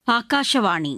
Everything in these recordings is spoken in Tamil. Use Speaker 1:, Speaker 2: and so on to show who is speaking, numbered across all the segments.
Speaker 1: ಆಕಾಶವಾಣಿ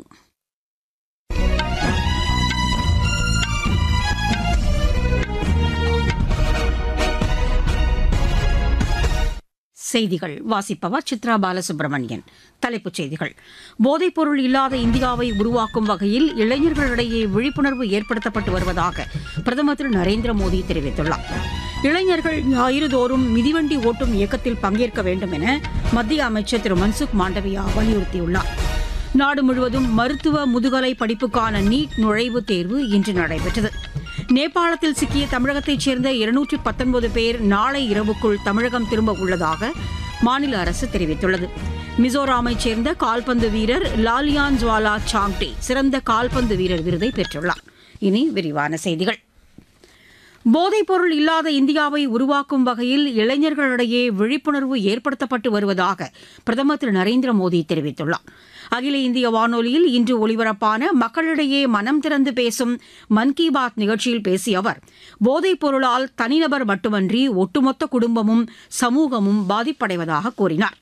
Speaker 1: செய்திகள் வாசிப்பவர் சித்ரா பாலசுப்ரமணியன் தலைப்புச் செய்திகள் போதைப்பொருள் இல்லாத இந்தியாவை உருவாக்கும் வகையில் இளைஞர்களிடையே விழிப்புணர்வு ஏற்படுத்தப்பட்டு வருவதாக பிரதமர் திரு நரேந்திர மோடி தெரிவித்துள்ளார் இளைஞர்கள் ஞாயிறுதோறும் மிதிவண்டி ஓட்டும் இயக்கத்தில் பங்கேற்க வேண்டும் என மத்திய அமைச்சர் திரு மன்சுக் மாண்டவியா வலியுறுத்தியுள்ளார் நாடு முழுவதும் மருத்துவ முதுகலை படிப்புக்கான நீட் நுழைவுத் தேர்வு இன்று நடைபெற்றது நேபாளத்தில் சிக்கிய தமிழகத்தைச் சேர்ந்த இருநூற்றி பத்தொன்பது பேர் நாளை இரவுக்குள் தமிழகம் திரும்ப உள்ளதாக மாநில அரசு தெரிவித்துள்ளது மிசோராமைச் சேர்ந்த கால்பந்து வீரர் லாலியான் ஜுவாலா சாங்டே சிறந்த கால்பந்து வீரர் விருதை பெற்றுள்ளார் இனி விரிவான செய்திகள் போதைப்பொருள் இல்லாத இந்தியாவை உருவாக்கும் வகையில் இளைஞர்களிடையே விழிப்புணர்வு ஏற்படுத்தப்பட்டு வருவதாக பிரதமர் திரு நரேந்திர மோடி தெரிவித்துள்ளார் அகில இந்திய வானொலியில் இன்று ஒலிபரப்பான மக்களிடையே மனம் திறந்து பேசும் மன் கி பாத் நிகழ்ச்சியில் பேசிய அவர் போதைப் பொருளால் தனிநபர் மட்டுமன்றி ஒட்டுமொத்த குடும்பமும் சமூகமும் பாதிப்படைவதாக கூறினார்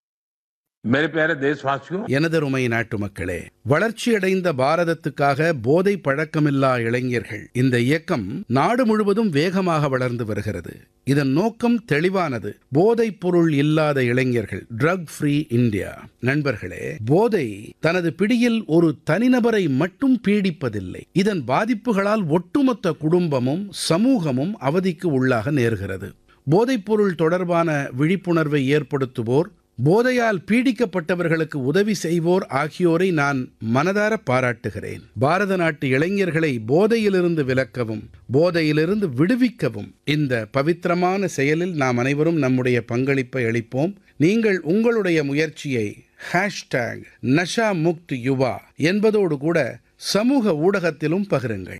Speaker 2: मेरे प्यारे देशवासियों
Speaker 3: எனதருமை நாட்டு மக்களே வளர்ச்சியடைந்த பாரதத்துக்காக போதை பழக்கமில்லா இளைஞர்கள் இந்த இயக்கம் நாடு முழுவதும் வேகமாக வளர்ந்து வருகிறது இதன் நோக்கம் தெளிவானது போதைப் பொருள் இல்லாத இளைஞர்கள் ட்ரக் ஃப்ரீ இந்தியா நண்பர்களே போதை தனது பிடியில் ஒரு தனிநபரை மட்டும் பீடிப்பதில்லை இதன் பாதிப்புகளால் ஒட்டுமொத்த குடும்பமும் சமூகமும் அவதிக்கு உள்ளாக நேர்கிறது போதைப்பொருள் தொடர்பான விழிப்புணர்வை ஏற்படுத்துவோர் போதையால் பீடிக்கப்பட்டவர்களுக்கு உதவி செய்வோர் ஆகியோரை நான் மனதார பாராட்டுகிறேன் பாரத நாட்டு இளைஞர்களை போதையிலிருந்து விலக்கவும் போதையிலிருந்து விடுவிக்கவும் இந்த பவித்திரமான செயலில் நாம் அனைவரும் நம்முடைய பங்களிப்பை அளிப்போம் நீங்கள் உங்களுடைய முயற்சியை ஹேஷ்டேக் நஷா முக்த் யுவா என்பதோடு கூட சமூக ஊடகத்திலும் பகிருங்கள்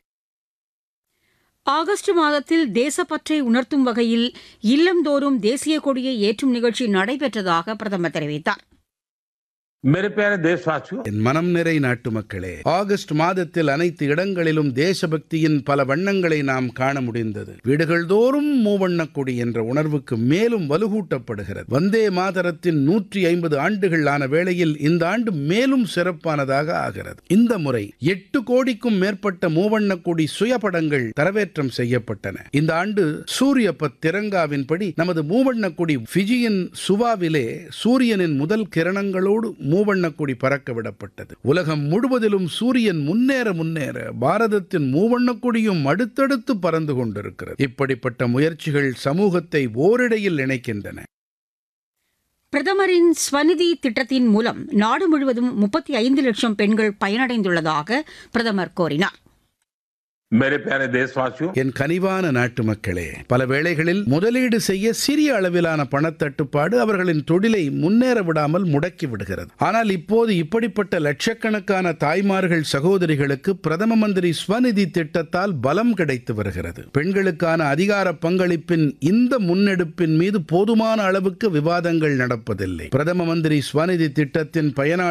Speaker 1: ஆகஸ்ட் மாதத்தில் தேசப்பற்றை உணர்த்தும் வகையில் இல்லந்தோறும் தேசிய கொடியை ஏற்றும் நிகழ்ச்சி நடைபெற்றதாக பிரதமர் தெரிவித்தார்
Speaker 2: मेरे प्यारे देशवासियों
Speaker 3: என் மனம் நிறை நாட்டு மக்களே ஆகஸ்ட் மாதத்தில் அனைத்து இடங்களிலும் தேசபக்தியின் பல வண்ணங்களை நாம் காண முடிந்தது வீடுகள் தோறும் மூவண்ணக் கொடி என்ற உணர்வுக்கு மேலும் வலுகூட்டப்படுகிறது வந்தே மாதரத்தின் நூற்றி ஐம்பது ஆண்டுகள் ஆன வேளையில் இந்த ஆண்டு மேலும் சிறப்பானதாக ஆகிறது இந்த முறை எட்டு கோடிக்கும் மேற்பட்ட மூவண்ணக் கொடி சுயபடங்கள் தரவேற்றம் செய்யப்பட்டன இந்த ஆண்டு சூரிய பத் திரங்காவின்படி நமது மூவண்ணக் கொடி ஃபிஜியின் சுவாவிலே சூரியனின் முதல் கிரணங்களோடு மூவண்ணக் கொடி பறக்க விடப்பட்டது உலகம் முழுவதிலும் சூரியன் முன்னேற முன்னேற பாரதத்தின் மூவண்ணக் கொடியும் அடுத்தடுத்து பறந்து கொண்டிருக்கிறது இப்படிப்பட்ட முயற்சிகள் சமூகத்தை ஓரிடையில் இணைக்கின்றன
Speaker 1: பிரதமரின் ஸ்வநிதி திட்டத்தின் மூலம் நாடு முழுவதும் முப்பத்தி ஐந்து லட்சம் பெண்கள் பயனடைந்துள்ளதாக பிரதமர் கூறினார்
Speaker 2: मेरे प्यारे देशवासियों
Speaker 3: என் கனிவான நாட்டு மக்களே பல வேளைகளில் முதலீடு செய்ய சிறிய அளவிலான பணத்தட்டுப்பாடு அவர்களின் தொழிலை முன்னேற விடாமல் முடக்கி விடுகிறது ஆனால் இப்போது இப்படிப்பட்ட லட்சக்கணக்கான தாய்மார்கள் சகோதரிகளுக்கு பிரதம மந்திரி ஸ்வநிதி திட்டத்தால் பலம் கிடைத்து வருகிறது பெண்களுக்கான அதிகார பங்களிப்பின் இந்த முன்னெடுப்பின் மீது போதுமான அளவுக்கு விவாதங்கள் நடப்பதில்லை பிரதம மந்திரி ஸ்வநிதி திட்டத்தின் பயனாளி